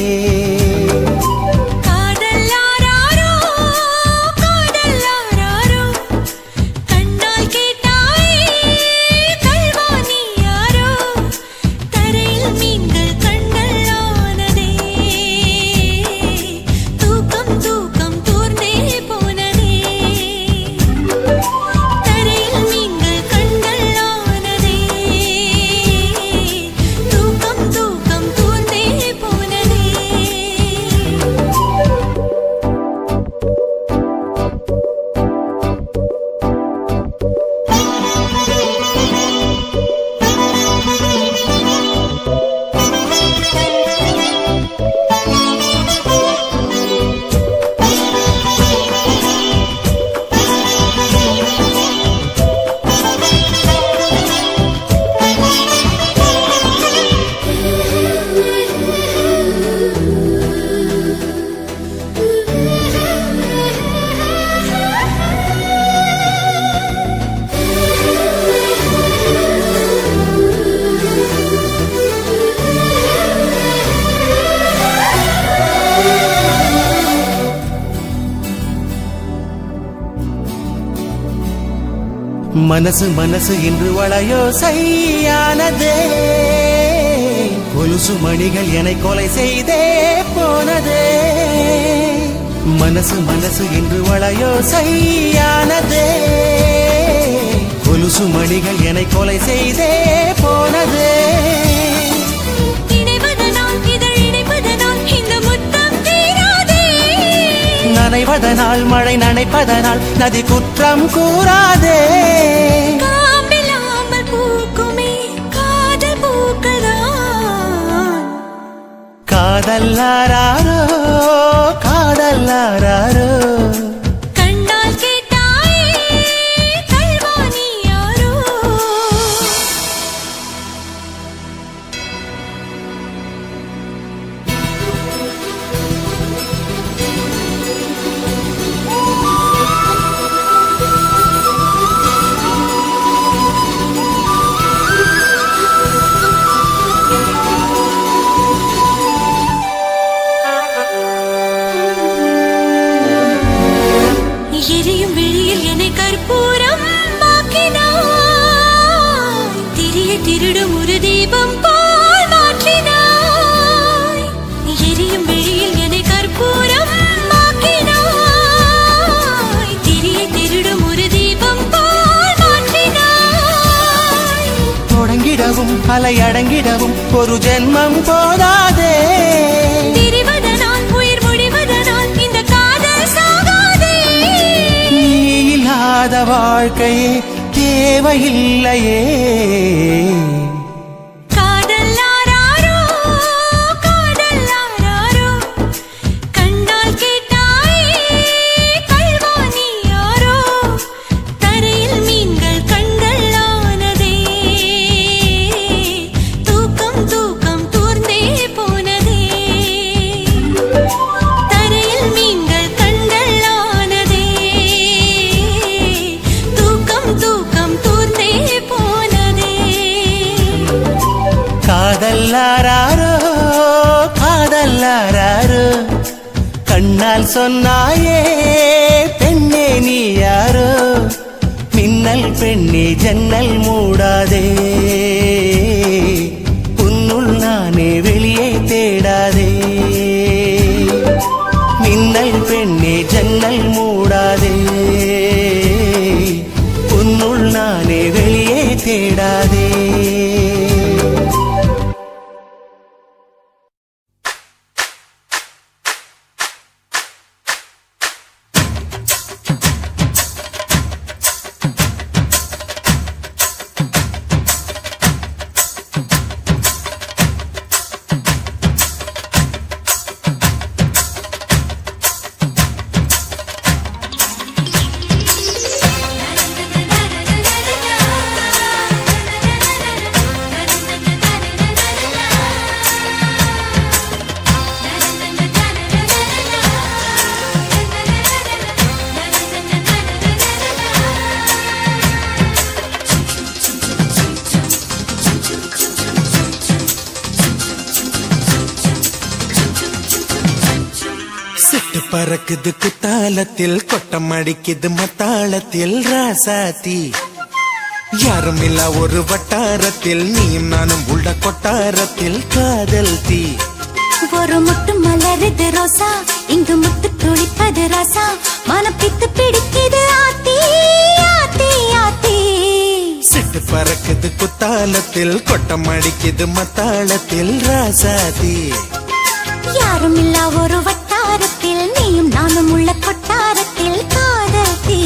காதல்லாரோ காதல்லாரோ கண்ணால் கேட்டாயே கல்வாணி யாரோ தரையில் மீன்கள் கண்டல்லானதே தூக்கம் தூக்கம் தூர்ந்தே போனதே தரையில் மீன்கள் கண்டல்லானதே தூக்கம் தூக்கம் தூர்ந்தே போனதே மனசு மனசு என்று வளையோ செய்யானதே கொலுசு மணிகள் என்னை கொலை செய்தே போனதே மனசு மனசு என்று வளையோ செய்யானதே கொலுசு மணிகள் என்னை கொலை செய்தே போனதே இணைவதனால் இதழ் இணைப்பதனால் இந்த முத்தம் தீராதே நனைவதனால் மழை நனைப்பதனால் நதி குற்றம் கூறாதே காம்பில்லாமல் பூக்குமே காதல் பூக்கள்தான் காதல்லாரோ காதல்லாரோ கண்ணால் கேட்டாயே கல்வாணி யாரோ எரியும் வெளியில் என்னை கற்பூரம் ஆக்கினாய் திரிய திருடும் ஒரு தீபம் போல் மாற்றினாய் எரியும் வெளியில் என்னை கற்பூரம் ஆக்கினாய் திரிய திருடும் ஒரு தீபம் போல் மாற்றினாய் தொடங்கிடவும் அலையடங்கிடவும் ஒரு ஜென்மம் போதாதே திரிவதனால் உயிர் முடிவதனால் இந்த காதல் சாகாதே நீ இல்லாத வாழ்க்கையே தேவையில்லையே காதல்லாரோ காதல்லாரோ கண்ணால் கேட்டாயே கல்வாணி யாரோ தரையில் மீன்கள் கண்டல்லானதே தூக்கம் தூக்கம் தூர்ந்தே போனதே தரையில் மீன்கள் கண்டல்லானதே தூக்கம் தூக்கம் தூர்ந்தே போனதே காதல்லாரோ காதல்லாரோ கண்ணால் சொன்னாயே பெண்ணே நீ யாரோ மின்னல் பெண்ணே ஜன்னல் மூடாதே உன்னுள் நானே வெளியே தேடாதே மின்னல் பெண்ணே ஜன்னல் மூடாதே உன்னுள் நானே வெளியே தேடாதே பறக்குது குத்தாலத்தில் கொட்டம் அடிக்குது மத்தாளத்தில் ராசாத்தி யாரும் இல்ல ஒரு வட்டாரத்தில் நீயும் நானும் உள்ள கொட்டாரத்தில் காதல் தீ ஒரு முட்டு மலருது ரோசா இங்கு முட்டு துளிப்பது ராசா மனப்பித்து பிடிக்குது ஆத்தி ஆத்தி ஆத்தி சிட்டு பறக்குது குத்தாலத்தில் கொட்டம் அடிக்குது மத்தாளத்தில் ராசாத்தி யாரும் இல்ல ஒரு வட்டாரத்தில் நீயும் நானும் உள்ள கொட்டாரத்தில் காதல் தீ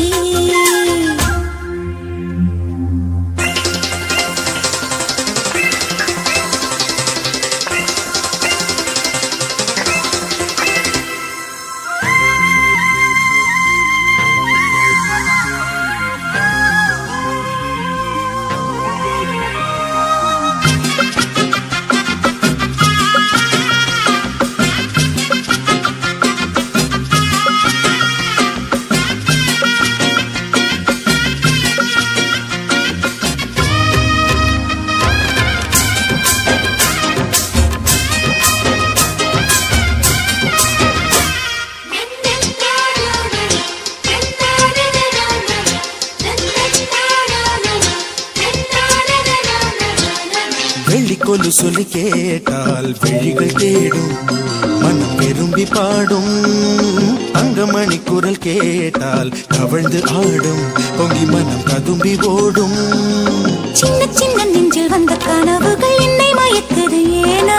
வெள்ளிக்கொலு சொல்லி கேட்டால் விழிகள் தேடும் மனம் விரும்பி பாடும் தங்கமணி குரல் கேட்டால் கவிழ்ந்து ஆடும் பொங்கி மனம் கதும்பி ஓடும் சின்ன சின்ன நெஞ்சில் வந்த கனவுகள் என்னை மயக்குது ஏனா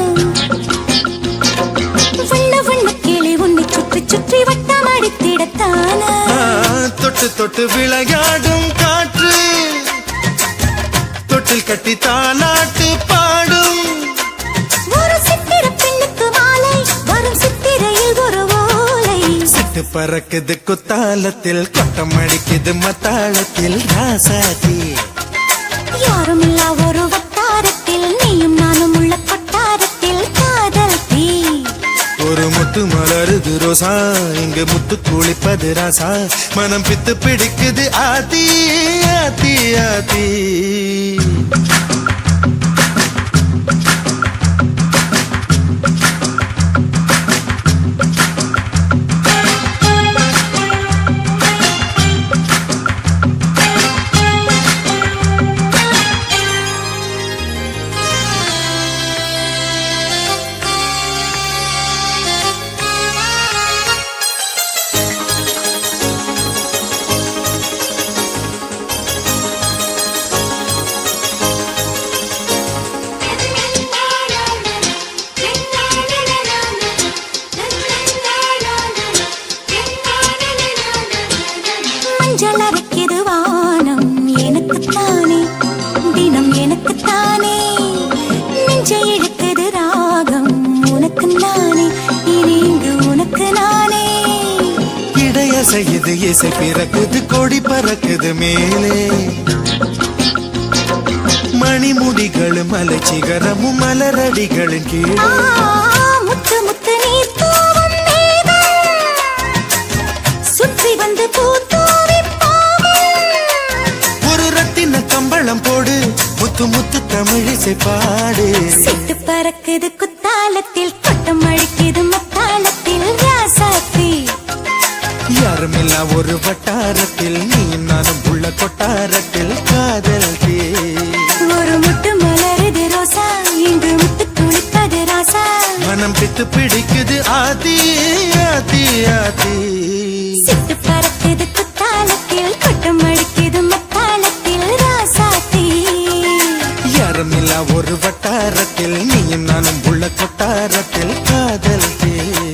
வண்ண வண்ண கிளி உன்னை சுற்றி சுற்றி வட்டம் அடித்திடத்தானா ஆ, தொட்டு தொட்டு விளையாடும் காற்று தொட்டில் கட்டி தாலாட்டு பாடும் ஒரு சித்திர பெண்ணுக்கு மாலை வரும் சித்திரையில் ஒரு ஓலை சிட்டு பறக்குது குத்தாலத்தில் கொட்டம் அடிக்குது மத்தாளத்தில் ராசாதி யாரும் இல்ல ஒரு வட்டாரத்தில் நீயும் நானும் உள்ள கொட்டாரத்தில் காதல் தீ ஒரு முட்டு மலருது ரோசா இங்கு முத்து குளிப்பது ராசா மனம் பித்து பிடிக்குது ஆதி ஆதி ஆதி மஞ்சள் அரைக்குது வானம் எனக்குத்தானே தினம் எனக்குத்தானே நெஞ்சை இழுக்குது ராகம் உனக்கு நானே இனி இங்கு உனக்கு நானே இடைய செய்யுது இசை பிறக்குது கொடி பறக்குது மேலே மணிமுடிகள் மலை சிகரமும் மலரடிகளின் ஆ, கீழே முத்து முத்து நீர் தூவும் மேகம் சுற்றி வந்து பூத்தூவி ஒரு ரத்தின கம்பளம் போடு முத்து முத்து தமிழிசை பாடு சிட்டு பறக்குது குத்தாலத்தில் கொட்டம் அழிக்குது மத்தாளத்தில் ராசாத்தி யாரும் இல்ல ஒரு வட்டாரத்தில் நீயும் நானும் உள்ள கொட்டாரத்தில் காதல் தே ஒரு முட்டு மலருது ரோசா இங்கு முட்டு துளிப்பது ராசா மனம் பித்து பிடிக்குது ஆதி ஆதி ஆதி சிட்டு பறக்குது குத்தாலத்தில் கொட்டம் அடிக்குது மத்தாளத்தில் ராசாத்தி யாரும் இல்ல ஒரு வட்டாரத்தில் நீயும் நானும் உள்ள கொட்டாரத்தில் காதல் தே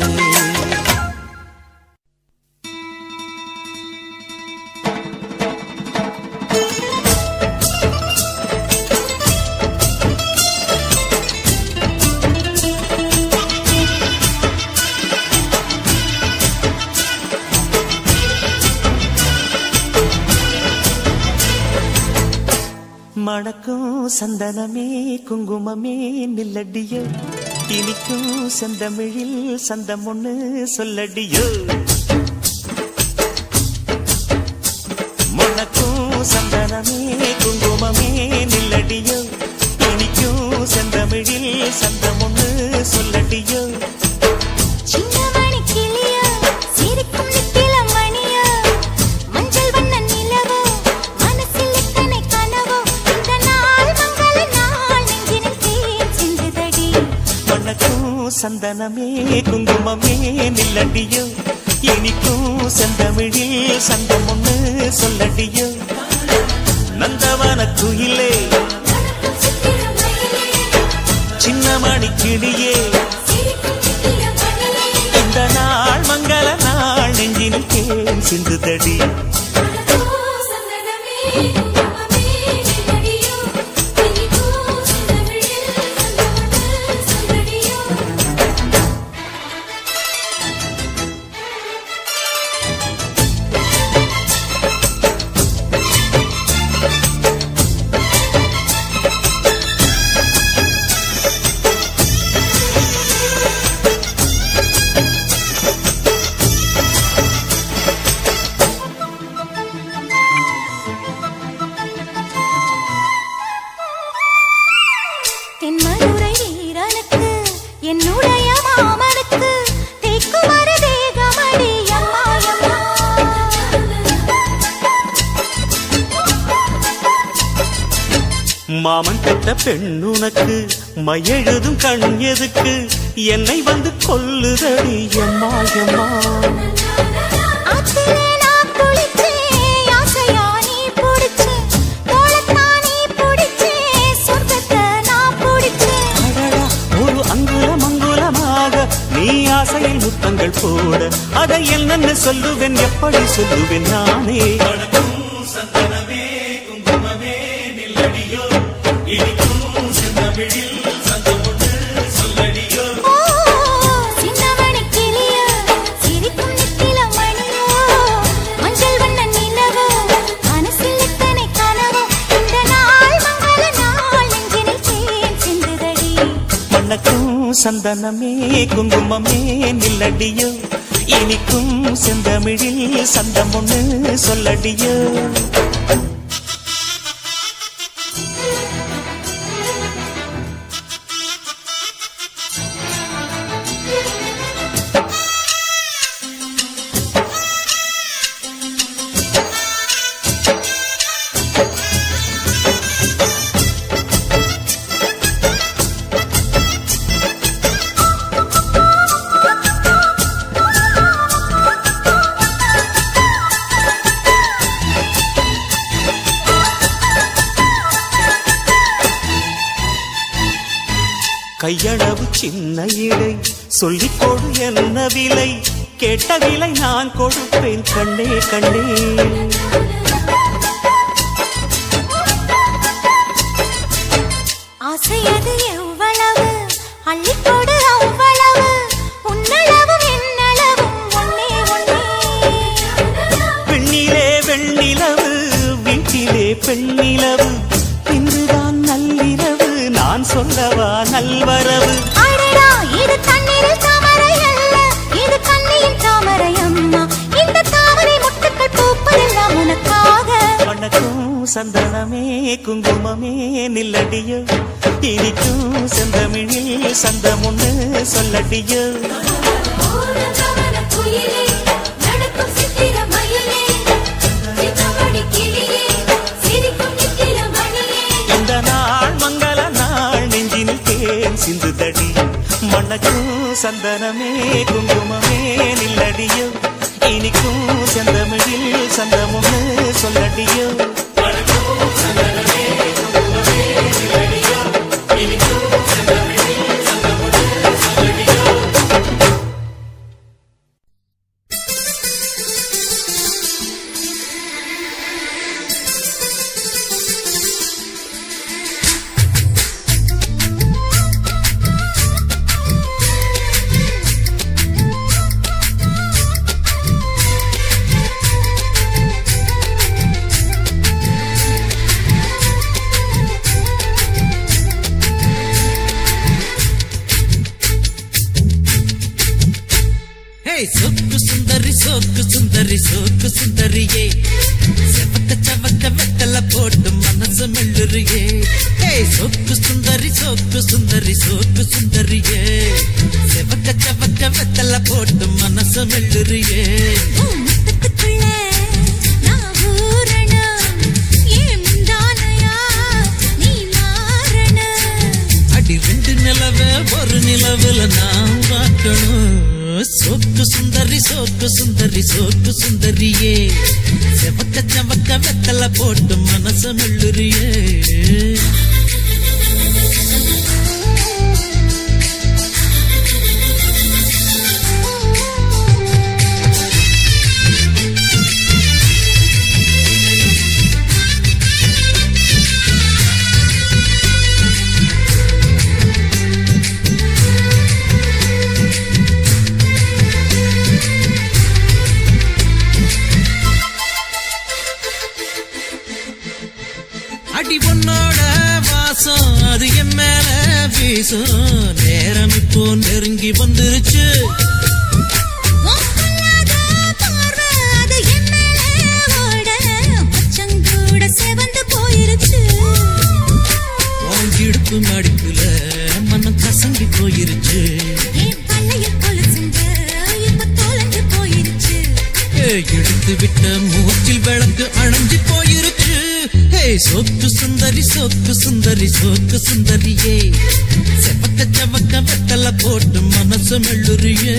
மணக்கும் சந்தனமே குங்குமமே நில்லடியோ இனிக்கும் செந்தமிழில் சந்தம் ஒண்ணு சொல்லடியோ மணக்கும் சந்தனமே குங்குமமே நில்லடியோ இனிக்கும் செந்தமிழில் சந்தம் ஒண்ணு சொல்லடியோ சின்னமணி கிளியோ சந்தனமே குங்குமமே நில்லடியோ இனிக்கும் செந்தமிழில் சந்தம் ஒண்ணு சொல்லடியோ நந்தவன குயிலே சின்னமணி கிளியே இந்த நாள் மங்கள நாள் நெஞ்சினில் தேன் சிந்துதடி தென்மதுரை வீரனுக்கு என்னுடைய மாமனுக்கு தேக்குமர தேகமடி அம்மா அம்மா மாமன் பெற்ற பெண்ணுனக்கு மையெழுதும் கண் எதுக்கு என்னை வந்து கொல்லுதடி எம்மா எம்மா ஆத்திலே நான் குளிச்சேன், ஆசையா நீ புடிச்சேன். தோளத்தான் நீ புடிச்சேன், சொர்க்கத்தை நான் புடிச்சேன். அடடா, ஒரு அங்குலம் அங்குலமாக நீ ஆசையில் முத்தங்கள் போட அதை என்னென்ன சொல்லுவேன் எப்படி சொல்லுவேன் நானே ஓ, சின்னமணிக் கிளியோ, சிரிக்கும் நித்தில மணியோ, மஞ்சள் வண்ண நிலவோ, மனசில் இத்தனை கனவோ, இந்த நாள் மங்கள நாள் நெஞ்சினில் தேன் சிந்துதடி. மணக்கும் சந்தனமே குங்குமமே நில்லடியோ இனிக்கும் செந்தமிழில் சந்தம் ஒண்ணு சொல்லடியோ கையளவு சின்ன இடை சொல்லிக் கொடு என்ன விலை கேட்ட விலை நான் கொடுப்பேன் கண்ணே கண்ணே ஆசையது எவ்வளவு அள்ளிக்கொடு அவ்வளவு உன்னளவும் என்னளவும் ஒன்னே ஒன்னே பெண்ணிலே வெண்ணிலவு வீட்டிலே பெண்ணிலவு இன்றுதான் நள்ளிரவு நான் சொல்லவா நல்வரவு அடடா இது தண்ணீரில் தாமரை அல்ல இது கண்ணியின் தாமரை அம்மா இந்த தாமரை முட்டுக்கள் பூப்பதெல்லாம் உனக்காக வணக்கம் சந்தனமே குங்குமமே நில்லடியோ இனிக்கும் செந்தமிழில் சந்தம் ஒண்ணு சொல்லடியோ இந்த நாள் மங்கள நாள் நெஞ்சினில் தேன் சிந்துதடி மணக்கும் சந்தனமே குங்குமமே நில்லடியோ இனிக்கும் செந்தமிழில் சந்தம் ஒண்ணு சொல்லடியோ ஏய் சொக்கு சுந்தரி சொக்கு சுந்தரி சொக்கு சுந்தரியே செவக்க சவக்க வெத்தல போட்டு மனசு மெல்லுறியே ஏய் சொக்கு சுந்தரி சொக்கு சுந்தரி சொக்கு சுந்தரியே செவக்க சவக்க வெத்தல போட்டு மனசு மெல்லுறியே உன் முத்தத்துக்குள்ள நான் ஊறணும். ஏன் முந்தானையா நீ மாறணும். அடி ரெண்டு நிலவ ஒரு நிலவுல நான் சோக்கு சுந்தரி சோக்கு சுந்தரியே செவக்க செவக்க வெத்தல போட்டு மனச மெல்லுறியே அடி பொண்ணோட வாசம் அது என் மேல வீசும் நேரம் இப்போ நெருங்கி வந்துருச்சு உன் பொல்லாத பார்வை அது என் மேல ஓட, மச்சங்கூட செவந்து போயிருச்சு உன் இடுப்பு மடிப்புல மனம் கசங்கி போயிருச்சு என் பல்லையில் கொலுசுங்க இப்ப தொலைஞ்சு போயிருச்சு ஏய், எடுத்து விட்ட மூச்சில் விளக்கு அணைஞ்சு போயிருச்சு ஹே சொக்கு சுந்தரி சொக்கு சுந்தரி சொக்கு சுந்தரியே செவக்க செவக்க வெத்தல போட்டு மனசு மெல்லுறியே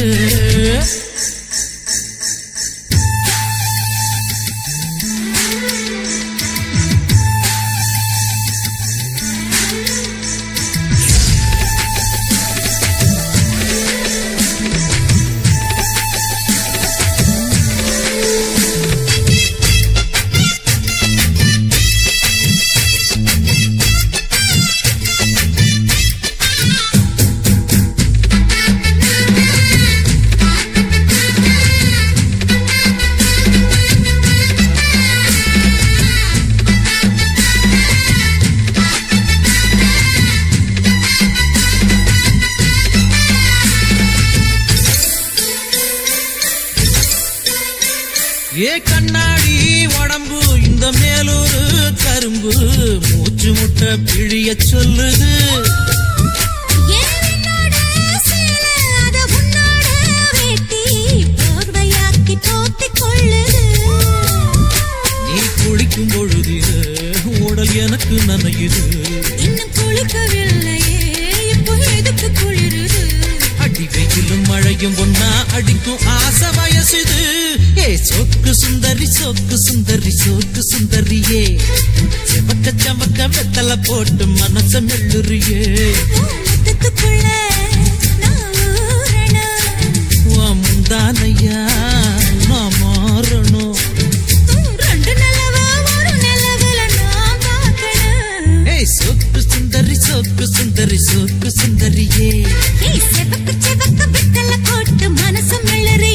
ஏ கண்ணாடி உடம்பு இந்த மேலூரு கரும்பு மூச்சு முட்டை பிழிய சொல்லுது ஏன் என்னோட சேலை, அத உன்னோட வேட்டி, போர்வையாக்கி போத்திக் கொள்ளுது. நீ குளிக்கும் பொழுது உடல் எனக்கு நனையுது இன்னும் குளிக்கவில்லையே, இப்போ எதுக்கு குளிருது? அடி வெயிலும் மழையும் ஒன்னா அடிக்கும் ஆசை வயசுது ஏ சொக்கு சுந்தரி சொக்கு சுந்தரி சொக்கு சுந்தரியே செவக்க செவக்க வெத்தல போட்டு மனச மெல்லுறியே உன் முத்தத்துக்குள்ள நான் ஊறணும். உன் முந்தானையா நான் மாறணும் உன் ரெண்டு நிலவை ஒரு நிலவுல நான் பார்க்கணும். ஏய் சொக்கு சுந்தரி சொக்கு சுந்தரி சொக்கு சுந்தரியே ஏய், செவக்கு செவக்கு பித்தளை போட்டு மனசு மெல்லறி